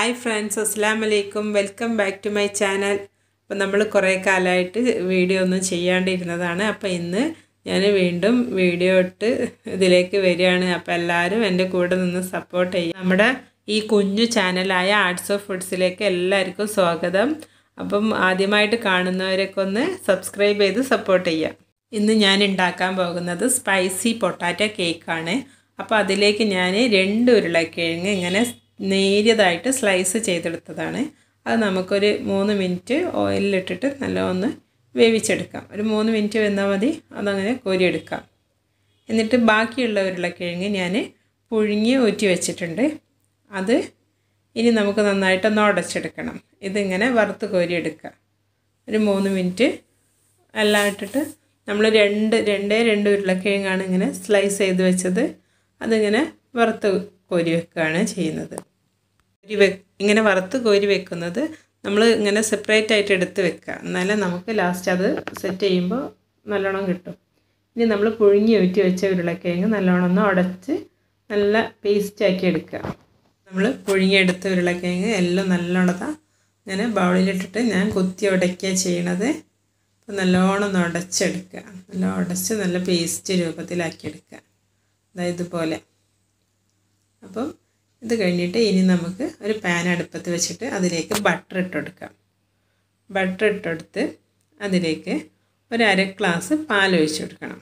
hi friends അസ്സാം വലൈക്കും welcome back to my channel അപ്പോൾ നമ്മൾ കുറേ കാലമായിട്ട് വീഡിയോ ഒന്നും ചെയ്യാണ്ടിരുന്നതാണ് അപ്പോൾ ഇന്ന് ഞാൻ വീണ്ടും വീഡിയോ ഇട്ട് ഇതിലേക്ക് വരികയാണ് അപ്പോൾ എല്ലാവരും എൻ്റെ കൂടെ നിന്ന് സപ്പോർട്ട് ചെയ്യും നമ്മുടെ ഈ കുഞ്ഞു ചാനലായ ആർട്സ് ഓഫ് ഫുഡ്സിലേക്ക് എല്ലാവർക്കും സ്വാഗതം അപ്പം ആദ്യമായിട്ട് കാണുന്നവരൊക്കെ ഒന്ന് സബ്സ്ക്രൈബ് ചെയ്ത് സപ്പോർട്ട് ചെയ്യാം ഇന്ന് ഞാൻ ഉണ്ടാക്കാൻ പോകുന്നത് സ്പൈസി പൊട്ടാറ്റോ കേക്കാണ് അപ്പോൾ അതിലേക്ക് ഞാൻ രണ്ട് ഉരുളക്കിഴങ്ങ് ഇങ്ങനെ നേരിയതായിട്ട് സ്ലൈസ് ചെയ്തെടുത്തതാണ് അത് നമുക്കൊരു മൂന്ന് മിനിറ്റ് ഓയിലിട്ടിട്ട് നല്ലൊന്ന് വേവിച്ചെടുക്കാം ഒരു മൂന്ന് മിനിറ്റ് വെന്നാൽ മതി അതങ്ങനെ കോരിയെടുക്കാം എന്നിട്ട് ബാക്കിയുള്ള ഉരുളക്കിഴങ്ങ് ഞാൻ പുഴുങ്ങി ഊറ്റി വെച്ചിട്ടുണ്ട് അത് ഇനി നമുക്ക് നന്നായിട്ടൊന്ന് ഉടച്ചെടുക്കണം ഇതിങ്ങനെ വറുത്ത് കോരിയെടുക്കുക ഒരു മൂന്ന് മിനിറ്റ് എല്ലാം ഇട്ടിട്ട് നമ്മൾ രണ്ട് രണ്ടേ രണ്ട് ഉരുളക്കിഴങ്ങാണ് ഇങ്ങനെ സ്ലൈസ് ചെയ്ത് വെച്ചത് അതിങ്ങനെ വറുത്ത് കോരി വെക്കുകയാണ് ചെയ്യുന്നത് കോരി വെ ഇങ്ങനെ വറുത്ത് കോരി വെക്കുന്നത് നമ്മൾ ഇങ്ങനെ സെപ്പറേറ്റ് ആയിട്ട് എടുത്ത് വെക്കുക എന്നാലേ നമുക്ക് ലാസ്റ്റ് അത് സെറ്റ് ചെയ്യുമ്പോൾ നല്ലോണം കിട്ടും ഇനി നമ്മൾ പുഴുങ്ങി ഊറ്റി വെച്ച ഉരുളക്കിഴങ്ങ് നല്ലോണം ഒന്ന് ഉടച്ച് നല്ല പേസ്റ്റാക്കി എടുക്കുക നമ്മൾ പുഴുങ്ങിയെടുത്ത ഉരുളക്കിഴങ്ങ് എല്ലാം നല്ലോണം ഇങ്ങനെ ബൗളിലിട്ടിട്ട് ഞാൻ കുത്തി ഉടയ്ക്കുക ചെയ്യണത് അപ്പോൾ നല്ലോണം ഒന്ന് ഉടച്ചെടുക്കുക നല്ല ഉടച്ച് നല്ല പേസ്റ്റ് രൂപത്തിലാക്കി എടുക്കുക അതായത് ഇതുപോലെ അപ്പം ഇത് കഴിഞ്ഞിട്ട് ഇനി നമുക്ക് ഒരു പാൻ അടുപ്പത്ത് വെച്ചിട്ട് അതിലേക്ക് ബട്ടർ ഇട്ടെടുക്കാം ബട്ടർ ഇട്ടെടുത്ത് അതിലേക്ക് ഒരു അര ഗ്ലാസ് പാൽ ഒഴിച്ച് കൊടുക്കണം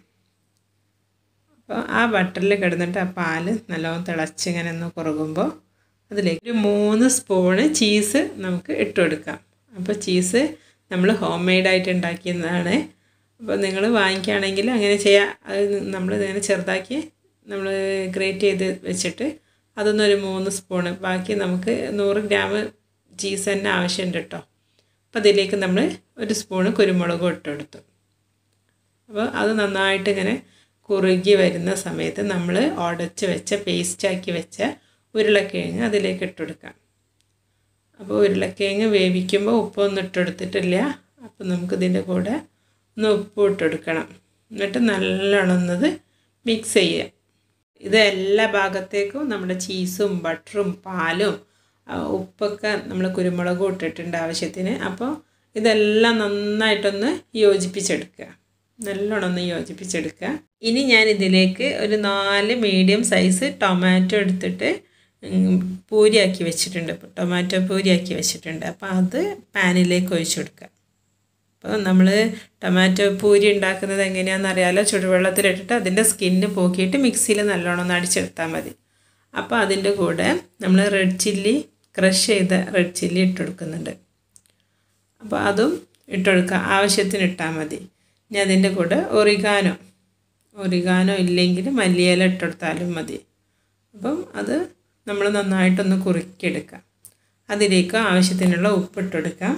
അപ്പോൾ ആ ബട്ടറിൽ കിടന്നിട്ട് ആ പാല് നല്ലോണം തിളച്ച് ഇങ്ങനെ ഒന്ന് കുറുകുമ്പോൾ അതിലേക്ക് ഒരു മൂന്ന് സ്പൂണ് ചീസ് നമുക്ക് ഇട്ട് കൊടുക്കാം അപ്പോൾ ചീസ് നമ്മൾ ഹോം മെയ്ഡായിട്ട് ഉണ്ടാക്കിയതാണ് അപ്പോൾ നിങ്ങൾ വാങ്ങിക്കുകയാണെങ്കിൽ അങ്ങനെ ചെയ്യാം അത് നമ്മൾ ഇങ്ങനെ ചെറുതാക്കി നമ്മൾ ഗ്രേറ്റ് ചെയ്ത് വെച്ചിട്ട് അതൊന്നൊരു മൂന്ന് സ്പൂണ് ബാക്കി നമുക്ക് നൂറ് ഗ്രാം ചീസ് തന്നെ ആവശ്യമുണ്ട് കേട്ടോ അപ്പോൾ അതിലേക്ക് നമ്മൾ ഒരു സ്പൂണ് കുരുമുളകും ഇട്ട് കൊടുത്തു അപ്പോൾ അത് നന്നായിട്ട് ഇങ്ങനെ കുറുകി വരുന്ന സമയത്ത് നമ്മൾ ഉടച്ച് വെച്ച പേസ്റ്റാക്കി വെച്ച ഉരുളക്കിഴങ്ങ് അതിലേക്ക് ഇട്ട് കൊടുക്കാം അപ്പോൾ ഉരുളക്കിഴങ്ങ് വേവിക്കുമ്പോൾ ഉപ്പൊന്നും ഇട്ടെടുത്തിട്ടില്ല അപ്പോൾ നമുക്കിതിൻ്റെ കൂടെ ഒന്ന് ഉപ്പ് ഇട്ടെടുക്കണം എന്നിട്ട് നല്ലോണം ഒന്നത് മിക്സ് ചെയ്യുക ഇത് എല്ലാ ഭാഗത്തേക്കും നമ്മുടെ ചീസും ബട്ടറും പാലും ഉപ്പൊക്കെ നമ്മൾ കുരുമുളകും ഇട്ടിട്ടുണ്ട് ആവശ്യത്തിന് അപ്പോൾ ഇതെല്ലാം നന്നായിട്ടൊന്ന് യോജിപ്പിച്ചെടുക്കുക നല്ലോണം ഒന്ന് യോജിപ്പിച്ചെടുക്കുക ഇനി ഞാൻ ഇതിലേക്ക് ഒരു നാല് മീഡിയം സൈസ് ടൊമാറ്റോ എടുത്തിട്ട് പൂരിയാക്കി വെച്ചിട്ടുണ്ട് ടൊമാറ്റോ പൂരിയാക്കി വെച്ചിട്ടുണ്ട് അപ്പോൾ അത് പാനിലേക്ക് ഒഴിച്ചു കൊടുക്കുക അപ്പോൾ നമ്മൾ ടൊമാറ്റോ പൂരി ഉണ്ടാക്കുന്നത് എങ്ങനെയാണെന്ന് അറിയാലോ ചുടുവെള്ളത്തിലിട്ടിട്ട് അതിൻ്റെ സ്കിന്ന് പോക്കിയിട്ട് മിക്സിയിൽ നല്ലോണം ഒന്ന് അടിച്ചെടുത്താൽ മതി അപ്പോൾ അതിൻ്റെ കൂടെ നമ്മൾ റെഡ് ചില്ലി ക്രഷ് ചെയ്ത റെഡ് ചില്ലി ഇട്ട് കൊടുക്കുന്നുണ്ട് അപ്പോൾ അതും ഇട്ടുകൊടുക്കുക ആവശ്യത്തിന് ഇട്ടാൽ മതി ഇനി അതിൻ്റെ കൂടെ ഒറിഗാനോ ഒറിഗാനോ ഇല്ലെങ്കിൽ മല്ലിയില ഇട്ടെടുത്താലും മതി അപ്പം അത് നമ്മൾ നന്നായിട്ടൊന്ന് കുറുക്കിയെടുക്കാം അതിലേക്ക് ആവശ്യത്തിനുള്ള ഉപ്പ് ഇട്ടെടുക്കാം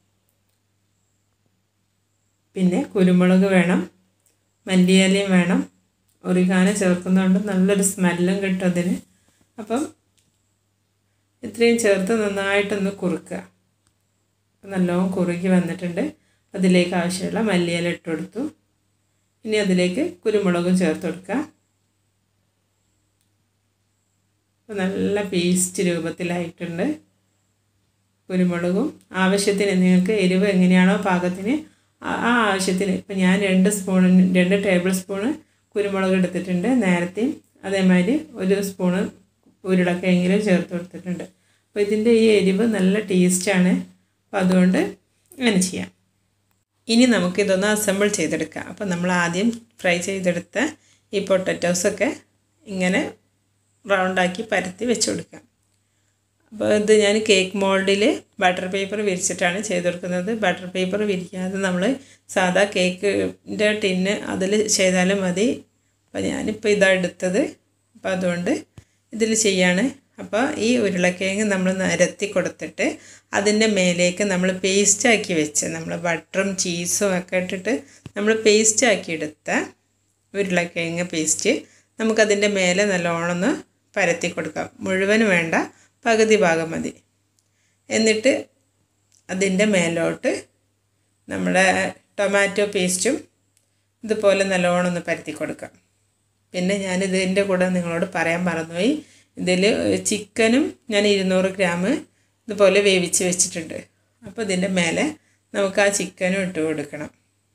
പിന്നെ കുരുമുളക് വേണം മല്ലിയിലയും വേണം ഒറിഗാന ചേർക്കുന്നതുകൊണ്ട് നല്ലൊരു സ്മെല്ലും കിട്ടും അതിന് അപ്പം ഇത്രയും ചേർത്ത് നന്നായിട്ടൊന്ന് കുറുക്കുക നല്ലോണം കുറുകി വന്നിട്ടുണ്ട് അതിലേക്ക് ആവശ്യമുള്ള മല്ലിയില ഇട്ട് കൊടുത്തു ഇനി അതിലേക്ക് കുരുമുളകും ചേർത്ത് കൊടുക്കുക അപ്പോൾ നല്ല പേസ്റ്റ് രൂപത്തിലായിട്ടുണ്ട് കുരുമുളകും ആവശ്യത്തിന് നിങ്ങൾക്ക് എരിവ് എങ്ങനെയാണോ പാകത്തിന് ആ ആവശ്യത്തിന് ഇപ്പം ഞാൻ രണ്ട് സ്പൂൺ രണ്ട് ടേബിൾ സ്പൂണ് കുരുമുളക് എടുത്തിട്ടുണ്ട് നേരത്തെയും അതേമാതിരി ഒരു സ്പൂണ് ഉരുളക്കിഴങ്ങിലും ചേർത്ത് കൊടുത്തിട്ടുണ്ട് അപ്പോൾ ഇതിൻ്റെ ഈ എരിവ് നല്ല ടേസ്റ്റാണ് അപ്പോൾ അതുകൊണ്ട് അങ്ങനെ ചെയ്യാം ഇനി നമുക്കിതൊന്ന് അസംബിൾ ചെയ്തെടുക്കാം അപ്പോൾ നമ്മൾ ആദ്യം ഫ്രൈ ചെയ്തെടുത്ത ഈ പൊട്ടറ്റോസൊക്കെ ഇങ്ങനെ റൗണ്ടാക്കി പരത്തി വെച്ച് കൊടുക്കാം അപ്പോൾ ഇത് ഞാൻ കേക്ക് മോൾഡിൽ ബട്ടർ പേപ്പർ വിരിച്ചിട്ടാണ് ചെയ്ത് കൊടുക്കുന്നത് ബട്ടർ പേപ്പർ വിരിക്കാതെ നമ്മൾ സാധാ കേക്കിൻ്റെ ടിന്ന് അതിൽ ചെയ്താലും മതി അപ്പോൾ ഞാനിപ്പോൾ ഇതാണ് എടുത്തത് അപ്പോൾ അതുകൊണ്ട് ഇതിൽ ചെയ്യാണ് അപ്പോൾ ഈ ഉരുളക്കിഴങ്ങ് നമ്മൾ നിരത്തി കൊടുത്തിട്ട് അതിൻ്റെ മേലേക്ക് നമ്മൾ പേസ്റ്റാക്കി വെച്ച് നമ്മൾ ബട്ടറും ചീസും ഒക്കെ ഇട്ടിട്ട് നമ്മൾ പേസ്റ്റാക്കി എടുത്ത ഉരുളക്കിഴങ്ങ് പേസ്റ്റ് നമുക്കതിൻ്റെ മേലെ നല്ലോണം ഒന്ന് പരത്തി കൊടുക്കാം മുഴുവൻ വേണ്ട പകുതി ഭാഗം മതി എന്നിട്ട് അതിൻ്റെ മേലോട്ട് നമ്മുടെ ടൊമാറ്റോ പേസ്റ്റും ഇതുപോലെ നല്ലോണം ഒന്ന് പരത്തി കൊടുക്കാം പിന്നെ ഞാൻ ഇതിൻ്റെ കൂടെ നിങ്ങളോട് പറയാൻ മറന്നുപോയി ഇതിൽ ചിക്കനും ഞാൻ ഇരുന്നൂറ് ഗ്രാം ഇതുപോലെ വേവിച്ച് വെച്ചിട്ടുണ്ട് അപ്പോൾ ഇതിൻ്റെ മേലെ നമുക്ക് ആ ചിക്കനും ഇട്ട് കൊടുക്കണം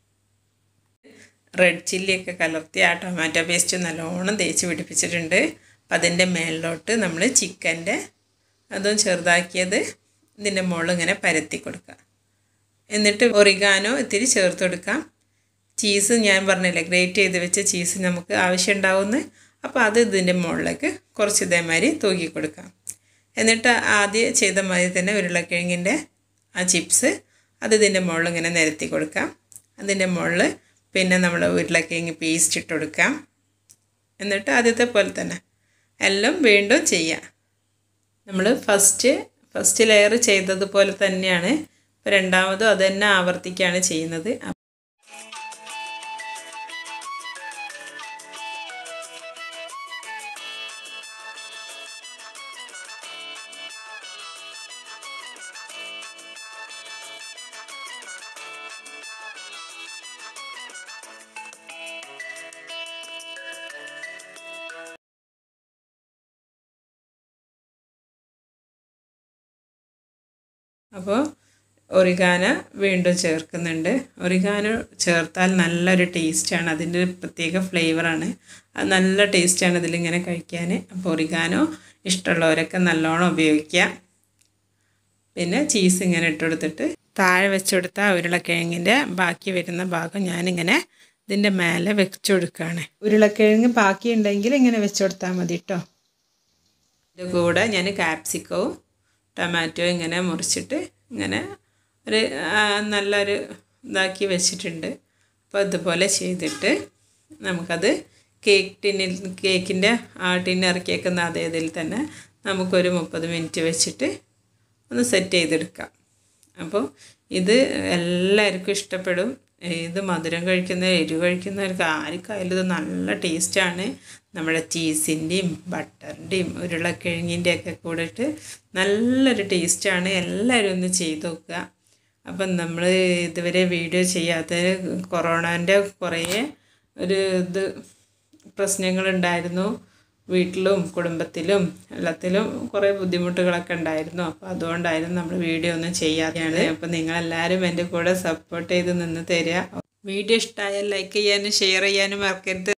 റെഡ് ചില്ലിയൊക്കെ കലർത്തി ആ ടൊമാറ്റോ പേസ്റ്റ് നല്ലോണം തേച്ച് പിടിപ്പിച്ചിട്ടുണ്ട് അപ്പം അതിൻ്റെ മേളിലോട്ട് നമ്മൾ ചിക്കൻ്റെ അതും ചെറുതാക്കിയത് ഇതിൻ്റെ മുകളിൽ ഇങ്ങനെ പരത്തി കൊടുക്കുക എന്നിട്ട് ഒറിഗാനോ ഇത്തിരി ചേർത്ത് കൊടുക്കാം ചീസ് ഞാൻ പറഞ്ഞില്ലേ ഗ്രേറ്റ് ചെയ്ത് വെച്ച ചീസ് നമുക്ക് ആവശ്യം ഉണ്ടാവുമെന്ന് അപ്പോൾ അത് ഇതിൻ്റെ മുകളിലേക്ക് കുറച്ച് ഇതേമാതിരി തൂക്കി കൊടുക്കാം എന്നിട്ട് ആദ്യം ചെയ്ത മാതിരി തന്നെ ഉരുളക്കിഴങ്ങിൻ്റെ ആ ചിപ്സ് അത് ഇതിൻ്റെ മുകളിൽ ഇങ്ങനെ നിരത്തി കൊടുക്കാം അതിൻ്റെ മുകളിൽ പിന്നെ നമ്മൾ ഉരുളക്കിഴങ്ങ് പേസ്റ്റ് ഇട്ട് കൊടുക്കാം എന്നിട്ട് ആദ്യത്തെ പോലെ തന്നെ എല്ലാം വീണ്ടും ചെയ്യാം നമ്മൾ ഫസ്റ്റ് ഫസ്റ്റ് ലെയർ ചെയ്തതുപോലെ തന്നെയാണ് ഇപ്പോൾ രണ്ടാമതും അത് തന്നെ ആവർത്തിക്കുകയാണ് ചെയ്യുന്നത് അപ്പോൾ ഒറിഗാന വീണ്ടും ചേർക്കുന്നുണ്ട് ഒറിഗാനോ ചേർത്താൽ നല്ലൊരു ടേസ്റ്റാണ് അതിൻ്റെ ഒരു പ്രത്യേക ഫ്ലേവറാണ് അത് നല്ല ടേസ്റ്റാണ് ഇതിലിങ്ങനെ കഴിക്കാൻ അപ്പോൾ ഒറിഗാനോ ഇഷ്ടമുള്ളവരൊക്കെ നല്ലോണം ഉപയോഗിക്കുക പിന്നെ ചീസ് ഇങ്ങനെ ഇട്ടെടുത്തിട്ട് താഴെ വെച്ചെടുത്ത ഉരുളക്കിഴങ്ങിൻ്റെ ബാക്കി വരുന്ന ഭാഗം ഞാനിങ്ങനെ ഇതിൻ്റെ മേലെ വെച്ചു കൊടുക്കുകയാണ് ഉരുളക്കിഴങ്ങ് ബാക്കി ഉണ്ടെങ്കിൽ ഇങ്ങനെ വെച്ചു കൊടുത്താൽ മതി കേട്ടോ ഇത് കൂടെ ഞാൻ കാപ്സിക്കവും ടൊമാറ്റോ ഇങ്ങനെ മുറിച്ചിട്ട് ഇങ്ങനെ ഒരു നല്ലൊരു ഇതാക്കി വെച്ചിട്ടുണ്ട് അപ്പോൾ ഇതുപോലെ ചെയ്തിട്ട് നമുക്കത് കേക്ക് ടിന്നിൽ കേക്കിൻ്റെ ആ ടിന്ന് ഇറക്കിയേക്കുന്ന അതേ ഇതിൽ തന്നെ നമുക്കൊരു മുപ്പത് മിനിറ്റ് വെച്ചിട്ട് ഒന്ന് സെറ്റ് ചെയ്തെടുക്കാം അപ്പോൾ ഇത് എല്ലാവർക്കും ഇഷ്ടപ്പെടും ഇത് മധുരം കഴിക്കുന്ന എരിവ് കഴിക്കുന്നവർക്ക് ആർക്കായാലും ഇത് നല്ല ടേസ്റ്റാണ് നമ്മുടെ ചീസിൻ്റെയും ബട്ടറിൻ്റെയും ഉരുളക്കിഴങ്ങിൻ്റെ ഒക്കെ കൂടിയിട്ട് നല്ലൊരു ടേസ്റ്റാണ് എല്ലാവരും ഒന്ന് ചെയ്ത് നോക്കുക അപ്പം നമ്മൾ ഇതുവരെ വീഡിയോ ചെയ്യാത്ത കൊറോണേൻ്റെ കുറേ ഒരു ഇത് പ്രശ്നങ്ങളുണ്ടായിരുന്നു വീട്ടിലും കുടുംബത്തിലും എല്ലാത്തിലും കുറേ ബുദ്ധിമുട്ടുകളൊക്കെ ഉണ്ടായിരുന്നു അപ്പോൾ അതുകൊണ്ടായിരുന്നു നമ്മൾ വീഡിയോ ഒന്നും ചെയ്യാതെയാണ് അപ്പോൾ നിങ്ങളെല്ലാവരും എൻ്റെ കൂടെ സപ്പോർട്ട് ചെയ്ത് നിന്ന് തരിക വീഡിയോ ഇഷ്ടമായാൽ ലൈക്ക് ചെയ്യാനും ഷെയർ ചെയ്യാനും മറക്കരുത്